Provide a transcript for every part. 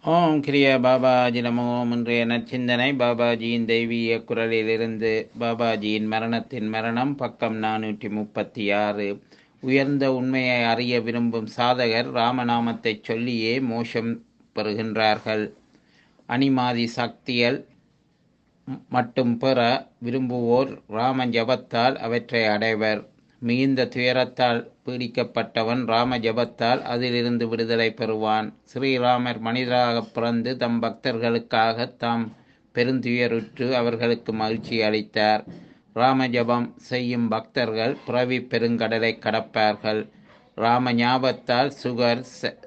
ஓம் கிரியா பாபாஜி நமோ இன்றைய நற்சிந்தனை பாபாஜியின் தெய்வீக குரலிலிருந்து பாபாஜியின் மரணத்தின் மரணம் பக்கம் நானூற்றி முப்பத்தி ஆறு உயர்ந்த உண்மையை அறிய விரும்பும் சாதகர் ராமநாமத்தை சொல்லியே மோஷம் பெறுகின்றார்கள் அனிமாதி சக்திகள் மட்டும் பெற விரும்புவோர் ராம ஜபத்தால் அவற்றை அடைவர் மிகுந்த துயரத்தால் பீடிக்கப்பட்டவன் ராம ஜபத்தால் அதிலிருந்து விடுதலை பெறுவான் ஸ்ரீராமர் மனிதராக பிறந்து தம் பக்தர்களுக்காக தாம் பெருந்துயருற்று அவர்களுக்கு மகிழ்ச்சி அளித்தார் ராம ஜபம் செய்யும் பக்தர்கள் பிறவி பெருங்கடலை கடப்பார்கள் ராம ஞாபத்தால் சுகர்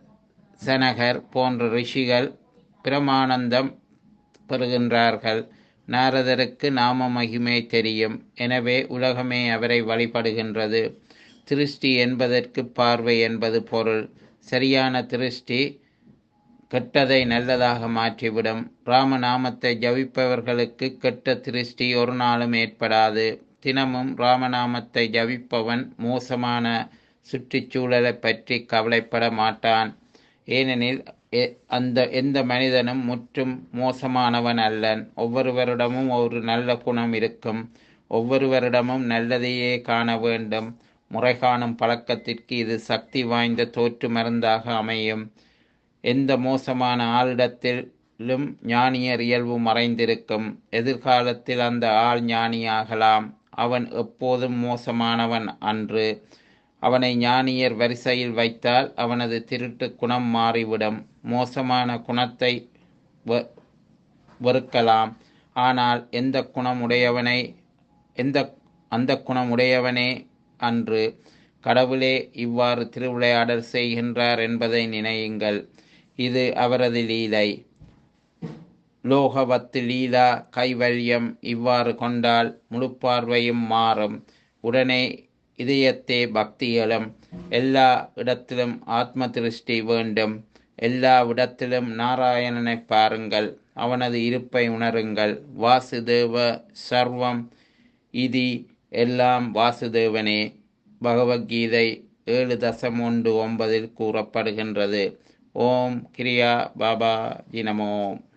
சனகர் போன்ற ரிஷிகள் பிரமானந்தம் பெறுகின்றார்கள் நாரதருக்கு நாம மகிமை தெரியும் எனவே உலகமே அவரை வழிபடுகின்றது திருஷ்டி என்பதற்கு பார்வை என்பது பொருள் சரியான திருஷ்டி கெட்டதை நல்லதாக மாற்றிவிடும் ராமநாமத்தை ஜபிப்பவர்களுக்கு கெட்ட திருஷ்டி ஒரு நாளும் ஏற்படாது தினமும் ராமநாமத்தை ஜபிப்பவன் மோசமான சுற்றுச்சூழலை பற்றி கவலைப்பட மாட்டான் ஏனெனில் அந்த எந்த மனிதனும் முற்றும் மோசமானவன் அல்லன் ஒவ்வொருவரிடமும் ஒரு நல்ல குணம் இருக்கும் ஒவ்வொருவரிடமும் நல்லதையே காண வேண்டும் முறை காணும் பழக்கத்திற்கு இது சக்தி வாய்ந்த தோற்று மருந்தாக அமையும் எந்த மோசமான ஆளிடத்திலும் ஞானியர் இயல்பு மறைந்திருக்கும் எதிர்காலத்தில் அந்த ஆள் ஞானியாகலாம் அவன் எப்போதும் மோசமானவன் அன்று அவனை ஞானியர் வரிசையில் வைத்தால் அவனது திருட்டு குணம் மாறிவிடும் மோசமான குணத்தை வெறுக்கலாம் ஆனால் எந்த குணமுடையவனை எந்த அந்த குணமுடையவனே அன்று கடவுளே இவ்வாறு திருவிளையாடல் செய்கின்றார் என்பதை நினையுங்கள் இது அவரது லீலை லோகவத்து லீலா கைவல்யம் இவ்வாறு கொண்டால் முழுப்பார்வையும் மாறும் உடனே இதயத்தே பக்திகளும் எல்லா இடத்திலும் ஆத்ம திருஷ்டி வேண்டும் எல்லா இடத்திலும் நாராயணனை பாருங்கள் அவனது இருப்பை உணருங்கள் வாசுதேவ சர்வம் இதி எல்லாம் வாசுதேவனே பகவத்கீதை ஏழு தசம் ஒன்று ஒன்பதில் கூறப்படுகின்றது ஓம் கிரியா பாபா ஜினமோம்